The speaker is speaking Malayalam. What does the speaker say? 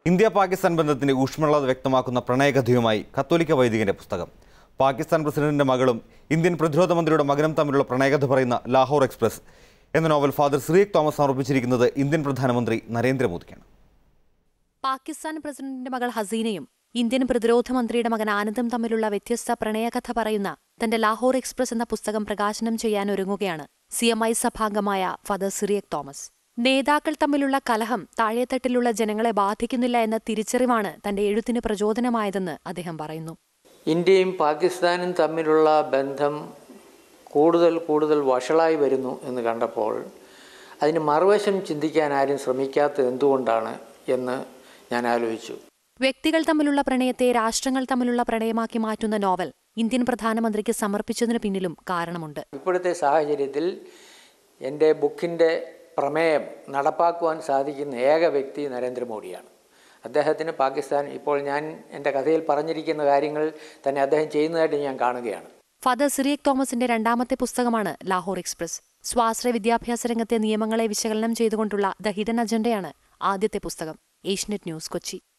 ഇന്ത്യ പാകിസ്ഥാൻ ബന്ധത്തിന്റെ ഊഷ്മളത വ്യക്തമാക്കുന്ന പ്രണയകഥയുമായി കത്തോലിക്ക വൈദികന്റെ പുസ്തകം പാകിസ്ഥാൻ പ്രസിഡന്റിന്റെ മകളും ഇന്ത്യൻ പ്രതിരോധ മന്ത്രിയുടെ മകനും തമ്മിലുള്ള പ്രണയകഥ പറയുന്ന ലാഹോർ എക്സ്പ്രസ് എന്ന നോവൽ ഫാദർ സിറിയക് തോമസ് സമർപ്പിച്ചിരിക്കുന്നത് ഇന്ത്യൻ പ്രധാനമന്ത്രി നരേന്ദ്രമോദിക്കാണ് പാകിസ്ഥാൻ പ്രസിഡന്റിന്റെ മകൾ ഹസീനയും ഇന്ത്യൻ പ്രതിരോധ മന്ത്രിയുടെ മകൻ ആനന്ദും തമ്മിലുള്ള വ്യത്യസ്ത പ്രണയകഥ പറയുന്ന തന്റെ ലാഹോർ എക്സ്പ്രസ് എന്ന പുസ്തകം പ്രകാശനം ചെയ്യാനൊരുങ്ങുകയാണ് സി എം ഐ സഭാംഗമായ ഫാദർ സിറിയക് തോമസ് നേതാക്കൾ തമ്മിലുള്ള കലഹം താഴെത്തട്ടിലുള്ള ജനങ്ങളെ ബാധിക്കുന്നില്ല എന്ന തിരിച്ചറിവാണ് തന്റെ എഴുത്തിന് പ്രചോദനമായതെന്ന് അദ്ദേഹം പറയുന്നു ഇന്ത്യയും പാകിസ്ഥാനും തമ്മിലുള്ള ബന്ധം കൂടുതൽ കൂടുതൽ വഷളായി വരുന്നു എന്ന് കണ്ടപ്പോൾ അതിന് മറുവശം ചിന്തിക്കാൻ ആരും ശ്രമിക്കാത്തത് എന്തുകൊണ്ടാണ് എന്ന് ഞാൻ ആലോചിച്ചു വ്യക്തികൾ തമ്മിലുള്ള പ്രണയത്തെ രാഷ്ട്രങ്ങൾ തമ്മിലുള്ള പ്രണയമാക്കി മാറ്റുന്ന നോവൽ ഇന്ത്യൻ പ്രധാനമന്ത്രിക്ക് സമർപ്പിച്ചതിനു പിന്നിലും കാരണമുണ്ട് ഇപ്പോഴത്തെ സാഹചര്യത്തിൽ എൻ്റെ ബുക്കിൻ്റെ പ്രമേയം നടപ്പാക്കുവാൻ സാധിക്കുന്ന ഏക വ്യക്തി നരേന്ദ്രമോദിയാണ് അദ്ദേഹത്തിന് പാകിസ്ഥാൻ ഇപ്പോൾ ഞാൻ എൻ്റെ കഥയിൽ പറഞ്ഞിരിക്കുന്ന കാര്യങ്ങൾ തന്നെ അദ്ദേഹം ചെയ്യുന്നതായിട്ട് ഞാൻ കാണുകയാണ് ഫാദർ സിറിയക് തോമസിന്റെ രണ്ടാമത്തെ പുസ്തകമാണ് ലാഹോർ എക്സ്പ്രസ് സ്വാശ്രയ വിദ്യാഭ്യാസ രംഗത്തെ നിയമങ്ങളെ വിശകലനം ചെയ്തുകൊണ്ടുള്ള ദ ഹിഡൻ അജണ്ടയാണ് ആദ്യത്തെ പുസ്തകം ഏഷ്യനെറ്റ് ന്യൂസ് കൊച്ചി